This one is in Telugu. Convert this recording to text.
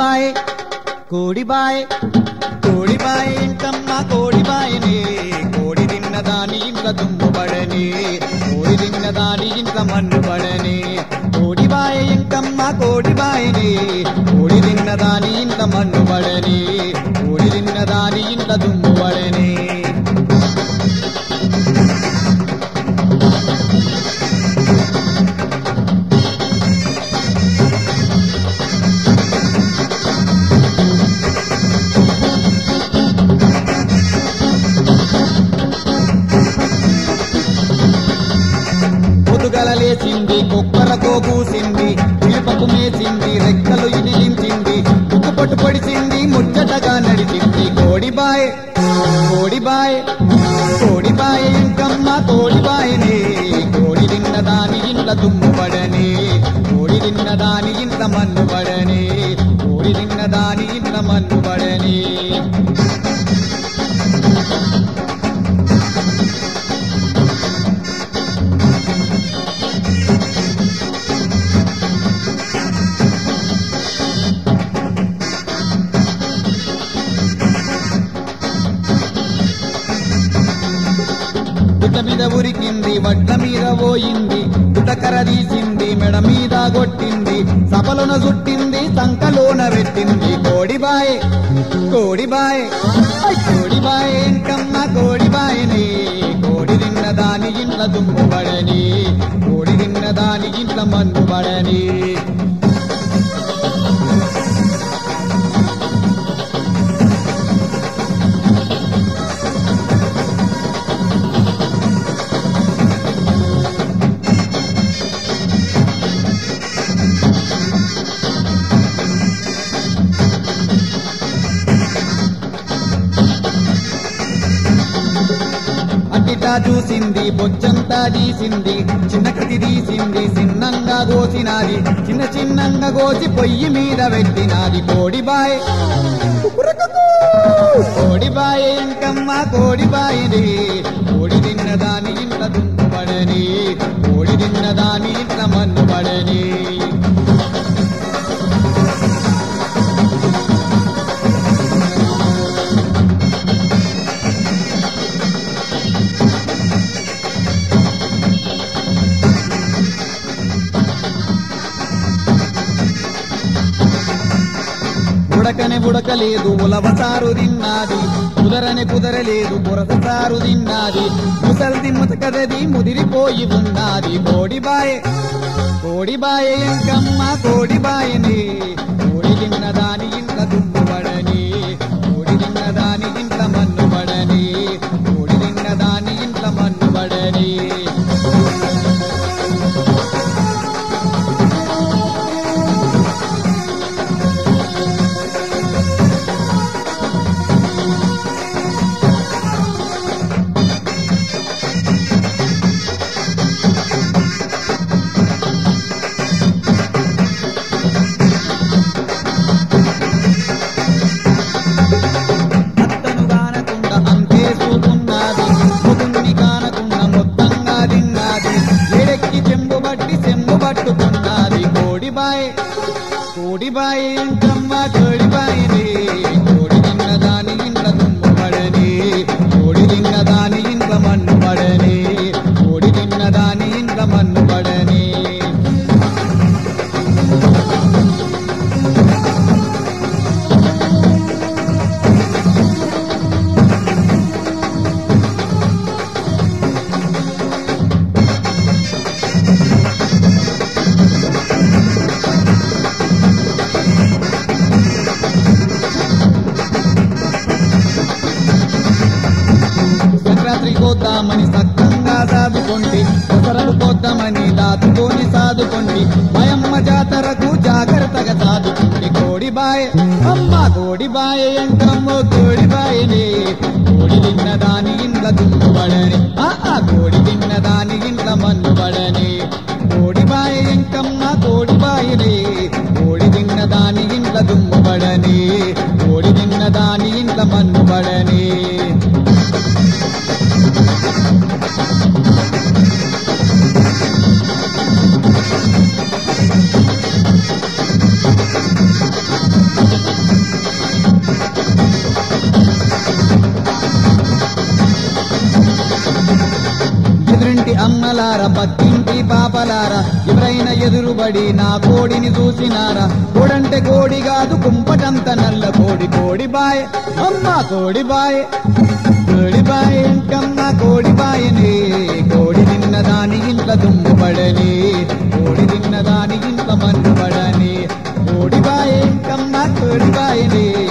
కోడిబాయ్ కోడిబాయ్ కోడిబాయ్ ఇంకమ్మ కోడిబాయనే కోడి తిన్న దాని ఇంట్ల దుమ్ముబడని కోడి తిన్న దాని ఇంట్ల మన్నుబడని కోడిబాయ్ ఇంకమ్మ కోడిబాయనే కోడి తిన్న దాని ఇంట్ల మన్నుబడని కోడి తిన్న దాని ఇంట్ల దుమ్ముబడని పొదుగల లేచింది కుక్కలతో కూసింది పిలుపకు మేసింది రెక్కలు ఇదిలించింది ఉక్కుపట్టు పొడిచింది ముచ్చటగా నడిచింది కోడిబాయ్ కోడిబాయ్ కోడిబాయ్ ఇంకమ్మ కోడిబాయనే కోడి తిన్న దాని ఇంట్ల దుమ్ముబడని కోడి తిన్న దాని ఇంట్ల మన్నుబడని కోడి తిన్న దాని ఇంట్ల మన్నుబడని గుట్ట మీద ఉరికింది వడ్ల మీద పోయింది గుటకర తీసింది మెడ మీద కొట్టింది సపలోన చుట్టింది సంకలోన పెట్టింది కోడిబాయ్ కోడిబాయ్ కోడిబాయ్ ఇంకమ్మ కోడిబాయని కోడి తిన్న దాని ఇంట్ల దుమ్ముబడని కోడి తిన్న దాని ఇంట్ల మన్నుబడని అట్టిటా చూసింది బొచ్చంతా తీసింది చిన్న కతి తీసింది చిన్నంగా కోసినాది చిన్న చిన్నంగా కోసి పొయ్యి మీద పెట్టినాది కోడిబాయ్ కోడిబాయ్ ఇంకమ్మ కోడిబాయిది కోడి తిన్న దాని ఇంట్ల దుమ్ముబడని కోడి తిన్న దాని ఇంట్ల మన్నుబడని ఉడకనే ఉడకలేదు ఉలవసారు తిన్నాది కుదరని కుదరలేదు పురససారు తిన్నాది ముసల్ది ముతకదది ముదిరిపోయి ఉన్నది కోడిబాయ్ కోడిబాయ్ ఇంకమ్మ కోడిబాయని కోడి తిన్న దాని ఇంట్ల దుమ్ముబడని కోడి తిన్న దాని ఇంట్ల మన్నుబడని కోడి తిన్న దాని ఇంట్ల మన్నుబడని అత్తను కానకుండా అంతే చూపున్నది ముగుండి కానకుండా మొత్తంగా తిన్నది ఎడెక్కి చెంబు బట్టి చెంబు పట్టుకున్నది కోడిబాయ్ కోడిబాయ్ ఇంకమ్మ కోడిబాయిని కోడి తిన్న దాని ఇంట్ల దుమ్ము పడని కోడి తిన్న దాని ఇంట్ల మన్ను పడని కోడి తిన్న దాని ఇంట్ల మన్ను పడని సంక్రాంతి కోద్దామని సక్కంగా సాదుకోండి దసరలు కోద్దామని దాచుకొని సాదుకోండి మయమ్మ జాతరకు జాగ్రత్తగా సాదుకోండి కోడిబాయ్ అమ్మ కోడిబాయ్ ఎంకమ్మ కోడిబాయని కోడి తిన్న దాని ఇంట్ల దుమ్ముబడని ఆ ఆ కోడి తిన్న దాని ఇంట్ల మన్నుబడని కోడిబాయ్ ఎంకమ్మ కోడిబాయని కోడి తిన్న దాని ఇంట్ల దుమ్ముబడని కోడి తిన్న దాని ఇంట్ల మన్నుబడని అమ్మలారా పక్కింటి పాపలారా ఎవరైనా ఎదురుబడి నా కోడిని చూసినారా కోడంటే కోడి కాదు కుంపటంత నల్ల కోడి కోడి బాయ్ అమ్మ కోడి బాయ్ కోడి బాయ్ ఇంకమ్మ కోడి బాయనే కోడి తిన్న దాని ఇంట్ల దుమ్ముపడని కోడి తిన్న దాని ఇంట్ల మన్ను పడని కోడి బాయ్ ఇంకమ్మ కోడి బాయనే